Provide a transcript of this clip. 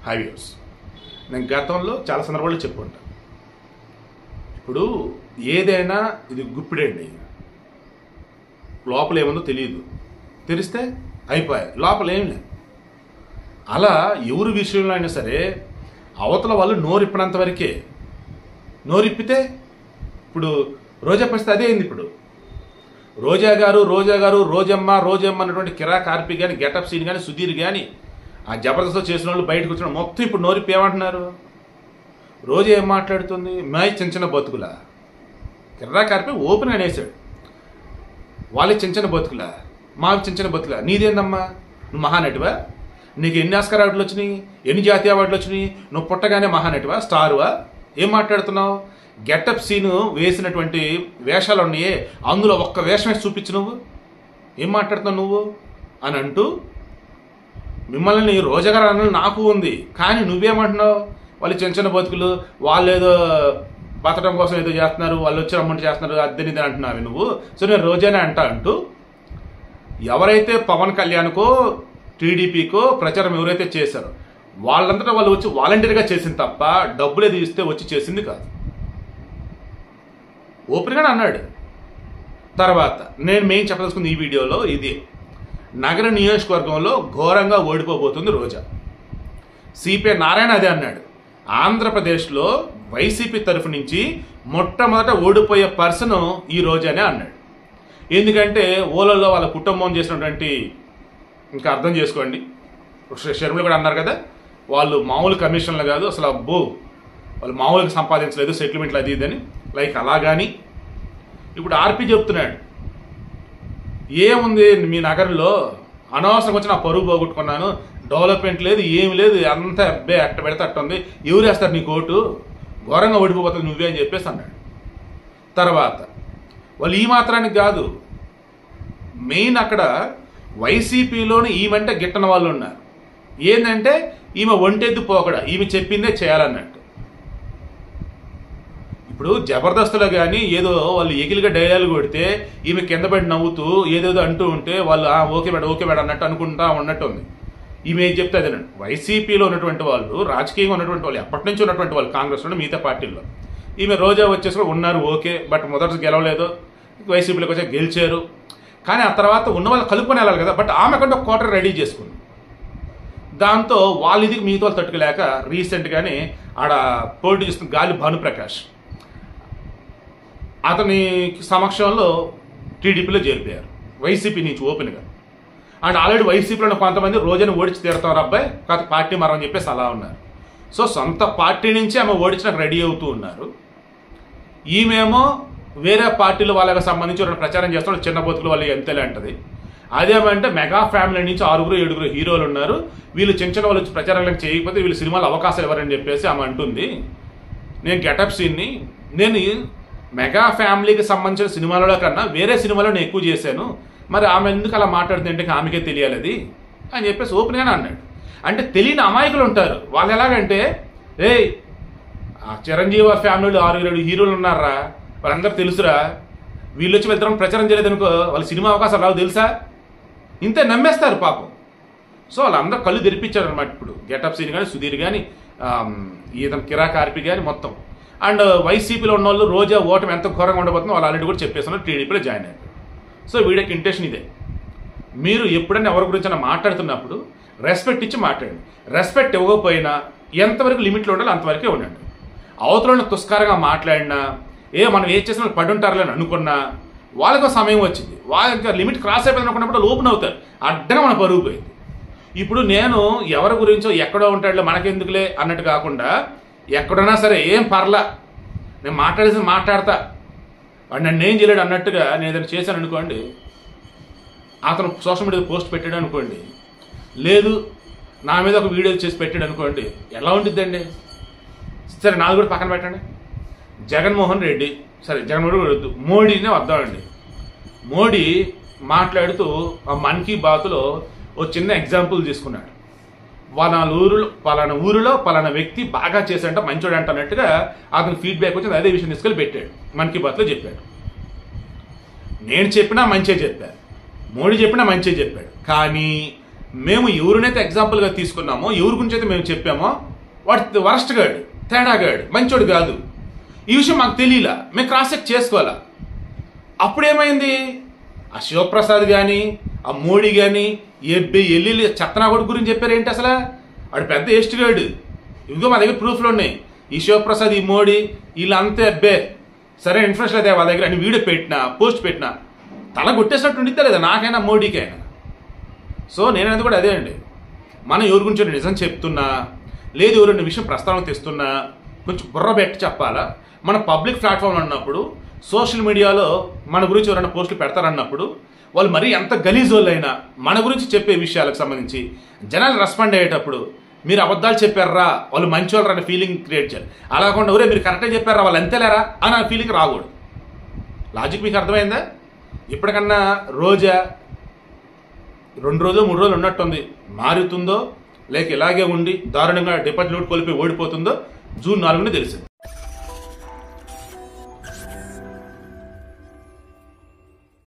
highways నేను గతంలో చాలా సందర్భాల్లో చెప్పుకుంటా ఇప్పుడు ఏదైనా ఇది గుప్పిడండి లోపల ఏముందో తెలియదు తెలిస్తే అయిపోయాయి లోపల ఏం లేదు అలా ఎవరి విషయంలో అయినా సరే అవతల వాళ్ళు నోరిప్పినంత వరకే నోరిప్పితే ఇప్పుడు రోజా పరిస్థితి అదే అయింది ఇప్పుడు రోజా గారు రోజా గారు రోజమ్మ రోజమ్మ అన్నటువంటి కిరా కార్పి కానీ గెటప్ సీన్ కానీ సుధీర్ కానీ ఆ జబర్దస్త్ చేసిన వాళ్ళు బయటకు వచ్చిన మొత్తం ఇప్పుడు నోరిప్పి ఏమంటున్నారు రోజా ఏం మాట్లాడుతుంది మై చిన్న చిన్న బతుకులా కిర్రా కార్పి ఓపెన్ అనేసాడు వాళ్ళే చిన్న చిన్న బతుకులా మావి చిన్న చిన్న బతుకులా నీదేందమ్మా నువ్వు మహానటివా నీకు ఎన్ని ఆస్కార్ అవార్డులు వచ్చినాయి ఎన్ని జాతీయ అవార్డులు వచ్చినాయి నువ్వు పుట్టగానే మహానటివా స్టారువా ఏం మాట్లాడుతున్నావు గెటప్ సీను వేసినటువంటి వేషాలు ఉన్నాయే అందులో ఒక్క వేషం వేసి చూపించు నువ్వు ఏం మాట్లాడుతున్నావు నువ్వు అని అంటూ మిమ్మల్ని రోజగారు అన్న నాకు ఉంది కానీ నువ్వేమంటున్నావు వాళ్ళు చిన్న చిన్న బతుకులు వాళ్ళు ఏదో బతకడం కోసం ఏదో చేస్తున్నారు వాళ్ళు వచ్చి రమ్మంటే చేస్తున్నారు అద్దెని ఇది అంటున్నావు నువ్వు సో నేను రోజానే అంటా అంటూ ఎవరైతే పవన్ కళ్యాణ్కో టీడీపీకో ప్రచారం ఎవరైతే చేశారో వాళ్ళంతటా వాళ్ళు వచ్చి వాలంటీర్గా చేసింది తప్ప డబ్బులు ఏది ఇస్తే వచ్చి చేసింది కాదు ఓపెన్గానే అన్నాడు తర్వాత నేను మెయిన్ చెప్పదలుచుకుంది ఈ వీడియోలో ఇది నగర నియోజకవర్గంలో ఘోరంగా ఓడిపోబోతుంది రోజా సిపిఐ నారాయణ అదే అన్నాడు ఆంధ్రప్రదేశ్లో వైసీపీ తరఫు నుంచి మొట్టమొదట ఓడిపోయే పర్సన్ ఈ రోజానే అన్నాడు ఎందుకంటే ఓలలో వాళ్ళ కుటుంబం చేసినటువంటి ఇంకా అర్థం చేసుకోండి శ- షర్మిల కూడా అన్నారు కదా వాళ్ళు మామూలు కమిషన్లు కాదు అసలు అబ్బో వాళ్ళు మామూలుగా సంపాదించలేదు సెటిల్మెంట్లు అది ఇదని లైక్ అలా కానీ ఇప్పుడు ఆర్పి చెప్తున్నాడు ఏముంది మీ నగరంలో అనవసరం వచ్చి నా పరువు పోగొట్టుకున్నాను డెవలప్మెంట్ లేదు ఏమి లేదు అంత అబ్బే అట్ట పెడితే అట్ట ఉంది ఎవరు వేస్తారు నీ కోటు ఘోరంగా ఓడిపోతుంది నువ్వే అని చెప్పేసి అన్నాడు తర్వాత వాళ్ళు ఈ మాత్రానికి కాదు మెయిన్ అక్కడ వైసీపీలోని ఈమెంటే గిట్టన వాళ్ళు ఉన్నారు ఏంటంటే ఈమె ఒంటెద్దు పోకడ ఈమె చెప్పిందే చేయాలన్నట్టు ఇప్పుడు జబర్దస్త్లో కానీ ఏదో వాళ్ళు ఎగిలిగా డైలాగ్ కొడితే ఈమె కింద పడి నవ్వుతూ ఏదేదో అంటూ ఉంటే వాళ్ళు "ఆ, ఓకే మేడం ఓకే మేడం అన్నట్టు అనుకుంటా ఉన్నట్టు ఉంది ఈమె ఏం చెప్తే అదేనండి వైసీపీలో ఉన్నటువంటి వాళ్ళు రాజకీయంగా ఉన్నటువంటి వాళ్ళు ఎప్పటి నుంచి ఉన్నటువంటి వాళ్ళు కాంగ్రెస్లో మిగతా పార్టీల్లో ఈమె రోజా వచ్చేసి కూడా ఉన్నారు ఓకే బట్ మొదటి గెలవలేదు వైసీపీలోకి వచ్చి గెలిచారు కానీ ఆ తర్వాత ఉన్న వాళ్ళు కలుపుకొని వెళ్ళాలి కదా బట్ ఆమె కంటే ఒక క్వార్టర్ రెడీ చేసుకుంది దాంతో వాళ్ళ ఇది మిగతా వాళ్ళు తట్టుకోలేక రీసెంట్గానే ఆడ పోటీ చేస్తున్న గాలి భానుప్రకాష్ అతని సమక్షంలో టీడీపీలో చేరిపోయారు వైసీపీ నుంచి ఓపెన్గా అండ్ ఆల్రెడీ వైసీపీలో కొంతమంది రోజున ఓడించి తీరుతారు అబ్బాయి కాదు పార్టీ మరం అని చెప్పేసి అలా ఉన్నారు సో సొంత పార్టీ నుంచి ఆమె ఓడించడానికి రెడీ అవుతూ ఉన్నారు ఈమెమో వేరే పార్టీల వాళ్ళకి సంబంధించి ఎవరైనా ప్రచారం చేస్తున్న చిన్న బతుకులు వాళ్ళు ఎంతలే అంటది అదేమంటే మెగా ఫ్యామిలీ నుంచి ఆరుగురు ఏడుగురు హీరోలు ఉన్నారు వీళ్ళు చిన్న చిన్న వాళ్ళు వచ్చి ప్రచారం చేయకపోతే వీళ్ళు సినిమాలు అవకాశాలు ఇవ్వరని చెప్పేసి ఆమె అంటుంది నేను గెటప్ సీన్ని నేను మెగా ఫ్యామిలీకి సంబంధించిన సినిమాలలో కన్నా వేరే సినిమాలో నేను ఎక్కువ చేశాను మరి ఆమె ఎందుకు అలా మాట్లాడుతుంది అంటే ఆమెకే తెలియాలి అది అని చెప్పేసి ఓపెన్గానే అన్నాడు అంటే తెలియని అమాయకులు ఉంటారు వాళ్ళు ఎలాగంటే ఏయ్ ఆ చిరంజీవి వారి ఫ్యామిలీలో ఆరుగురు ఏడు హీరోలు ఉన్నారా వాళ్ళందరూ తెలుసురా వీళ్ళు వచ్చి వెళ్తాం ప్రచారం చేయలేదనుకో వాళ్ళ సినిమా అవకాశాలు రావు తెలుసా ఇంతే నమ్మేస్తారు పాపం సో వాళ్ళందరూ కళ్ళు తెరిపించారు అనమాట ఇప్పుడు గెటప్ సీన్ కానీ సుధీర్ కానీ ఈతను కిరా కార్పి కానీ మొత్తం అండ్ వైసీపీలో ఉన్న వాళ్ళు రోజా ఓటమి ఎంత ఘోరంగా ఉండబోతుందో వాళ్ళు ఆల్రెడీ కూడా చెప్పేస్తున్నారు టీడీపీలో జాయిన్ అయ్యారు సో వీడియోకి ఇంటెన్షన్ ఇదే మీరు ఎప్పుడైనా ఎవరి గురించి మాట్లాడుతున్నప్పుడు రెస్పెక్ట్ ఇచ్చి మాట్లాడండి రెస్పెక్ట్ ఇవ్వకపోయినా ఎంతవరకు లిమిట్లో ఉండాలో అంతవరకే ఉండండి అవతల తుస్కారంగా మాట్లాడినా ఏ మనం ఏ చేసినా పడి ఉంటారులే అని అనుకున్నా వాళ్ళకు సమయం వచ్చింది వాళ్ళకి లిమిట్ క్రాస్ అయిపోయింది అనుకున్నప్పుడు ఓపెన్ అవుతారు అడ్డగా మన పరుగు పోయింది ఇప్పుడు నేను ఎవరి గురించో ఎక్కడో ఉంటాడులే మనకెందుకులే అన్నట్టు కాకుండా ఎక్కడున్నా సరే ఏం పర్లా నేను మాట్లాడేసి మాట్లాడతా వాడు నన్ను ఏం చేయలేడు అన్నట్టుగా నేను ఏదైనా చేశాను అనుకోండి అతను సోషల్ మీడియా పోస్ట్ పెట్టాడు అనుకోండి లేదు నా మీద ఒక వీడియో చేసి పెట్టాడు అనుకోండి ఎలా ఉండిద్దండి సరే నాలుగు కూడా పక్కన పెట్టండి జగన్మోహన్ రెడ్డి సరే జగన్మోహన్ రెడ్డి వద్దు మోడీనే వద్దామండి మోడీ మాట్లాడుతూ ఆ మన్ కీ బాత్లో ఓ చిన్న ఎగ్జాంపుల్ తీసుకున్నాడు పలానా ఊరిలో పలానా ఊరిలో పలానా వ్యక్తి బాగా చేశాడంట మంచోడు అంట అన్నట్టుగా అతను ఫీడ్బ్యాక్ వచ్చింది అదే విషయం తీసుకెళ్ళి పెట్టాడు మన్ కీ బాత్లో చెప్పాడు నేను చెప్పినా మంచిగా చెప్పాను మోడీ చెప్పినా మంచిగా చెప్పాడు కానీ మేము ఎవరినైతే ఎగ్జాంపుల్గా తీసుకున్నామో ఎవరి గురించి అయితే మేము చెప్పామో వాడి వరస్ట్ గాడు తేడాగాడు మంచోడు కాదు ఈ విషయం మాకు తెలియలా మేము క్రాస్ చెక్ చేసుకోవాలా అప్పుడేమైంది ఆ శివప్రసాద్ కానీ ఆ మోడీ కానీ ఎబ్బి ఎల్లి చెత్తనాగోడు గురించి చెప్పారు ఏంటి అసలు వాడు పెద్ద ఎస్టిగాడు ఇదిగో మా దగ్గర ప్రూఫ్లు ఉన్నాయి ఈ శివప్రసాద్ ఈ మోడీ వీళ్ళంతా అబ్బే సరే ఇన్ఫ్లుయెన్స్ లేదా వాళ్ళ దగ్గర అని వీడియో పెట్టినా పోస్ట్ పెట్టినా తల కొట్టేసినట్టు ఉండితే లేదా నాకైనా మోడీకైనా సో నేనది కూడా అదే అండి మనం ఎవరి గురించి నిజం చెప్తున్నా లేదు ఎవరైనా విషయం ప్రస్తావన తెస్తున్నా కొంచెం బుర్ర పెట్టి చెప్పాలా మన పబ్లిక్ ప్లాట్ఫామ్ అన్నప్పుడు సోషల్ మీడియాలో మన గురించి ఎవరైనా పోస్టులు పెడతారన్నప్పుడు వాళ్ళు మరీ ఎంత గలీజోళ్ళైనా మన గురించి చెప్పే విషయాలకు సంబంధించి జనాలు రెస్పాండ్ అయ్యేటప్పుడు మీరు అబద్ధాలు చెప్పారా వాళ్ళు మంచోళ్ళరా అనే ఫీలింగ్ క్రియేట్ చేయాలి అలా కాకుండా ఒరే మీరు కరెక్ట్గా చెప్పారా వాళ్ళు అంతేలేరా అని ఆ ఫీలింగ్ రాకూడదు లాజిక్ మీకు అర్థమైందా ఇప్పటికన్నా రోజా రెండు రోజులు మూడు రోజులు ఉన్నట్టుంది మారుతుందో లేక ఇలాగే ఉండి దారుణంగా డిపాజిట్ కోల్పోయి ఓడిపోతుందో జూన్ నాలుగుని తెలిసింది